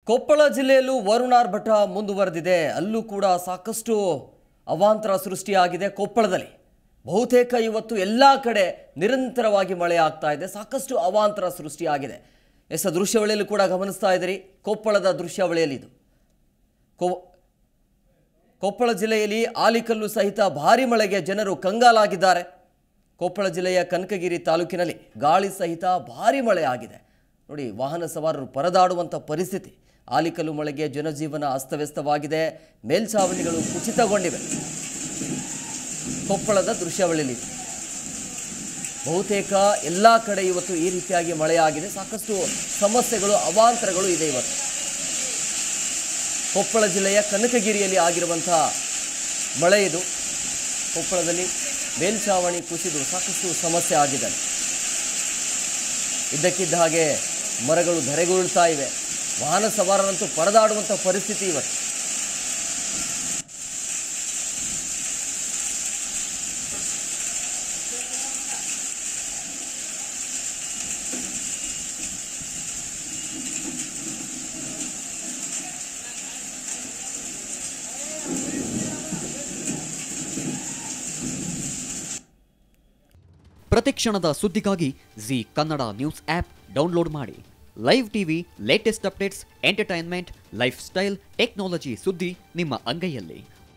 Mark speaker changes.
Speaker 1: ಕೊಪ್ಪಳ ಜಿಲ್ಲೆಯಲ್ಲೂ ವರುಣಾರ್ಭಟ ಮುಂದುವರೆದಿದೆ ಅಲ್ಲೂ ಕೂಡ ಸಾಕಷ್ಟು ಅವಾಂತರ ಸೃಷ್ಟಿಯಾಗಿದೆ ಕೊಪ್ಪಳದಲ್ಲಿ ಬಹುತೇಕ ಇವತ್ತು ಎಲ್ಲ ಕಡೆ ನಿರಂತರವಾಗಿ ಮಳೆ ಆಗ್ತಾ ಇದೆ ಸಾಕಷ್ಟು ಅವಾಂತರ ಸೃಷ್ಟಿಯಾಗಿದೆ ಎಸ್ ಆ ದೃಶ್ಯಾವಳಿಯಲ್ಲಿ ಕೂಡ ಗಮನಿಸ್ತಾ ಇದ್ದೀರಿ ಕೊಪ್ಪಳದ ದೃಶ್ಯಾವಳಿಯಲ್ಲಿ ಇದು ಕೊ ಕೊಪ್ಪಳ ಜಿಲ್ಲೆಯಲ್ಲಿ ಆಲಿಕಲ್ಲು ಸಹಿತ ಭಾರಿ ಮಳೆಗೆ ಜನರು ಕಂಗಾಲಾಗಿದ್ದಾರೆ ಕೊಪ್ಪಳ ಜಿಲ್ಲೆಯ ಕನಕಗಿರಿ ತಾಲೂಕಿನಲ್ಲಿ ಗಾಳಿ ಸಹಿತ ಭಾರಿ ಮಳೆ ಆಗಿದೆ ನೋಡಿ ವಾಹನ ಸವಾರರು ಪರದಾಡುವಂಥ ಪರಿಸ್ಥಿತಿ ಆಲಿಕಲ್ಲು ಮಳೆಗೆ ಜನಜೀವನ ಅಸ್ತವ್ಯಸ್ತವಾಗಿದೆ ಮೇಲ್ಛಾವಣಿಗಳು ಕುಸಿತಗೊಂಡಿವೆ ಕೊಪ್ಪಳದ ದೃಶ್ಯಾವಳಿಯಲ್ಲಿ ಬಹುತೇಕ ಎಲ್ಲ ಕಡೆ ಇವತ್ತು ಈ ರೀತಿಯಾಗಿ ಮಳೆಯಾಗಿದೆ ಸಾಕಷ್ಟು ಸಮಸ್ಯೆಗಳು ಅವಾಂತರಗಳು ಇದೆ ಇವತ್ತು ಕೊಪ್ಪಳ ಜಿಲ್ಲೆಯ ಕನಕಗಿರಿಯಲ್ಲಿ ಆಗಿರುವಂತಹ ಮಳೆ ಇದು ಕೊಪ್ಪಳದಲ್ಲಿ ಮೇಲ್ಛಾವಣಿ ಕುಸಿದು ಸಾಕಷ್ಟು ಸಮಸ್ಯೆ ಆಗಿದೆ ಇದ್ದಕ್ಕಿದ್ದ ಹಾಗೆ ಮರಗಳು ಧರೆಗುರುಳ್ತಾ ಇವೆ ವಾಹನ ಸವಾರರಂತೂ ಪರದಾಡುವಂಥ ಪರಿಸ್ಥಿತಿ ಇವತ್ತು
Speaker 2: ಪ್ರತಿಕ್ಷಣದ ಸುದ್ದಿಗಾಗಿ Zee Kannada news app download ಮಾಡಿ live TV latest updates entertainment lifestyle technology ಸುದ್ದಿ ನಿಮ್ಮ ಅಂಗೈಯಲ್ಲಿ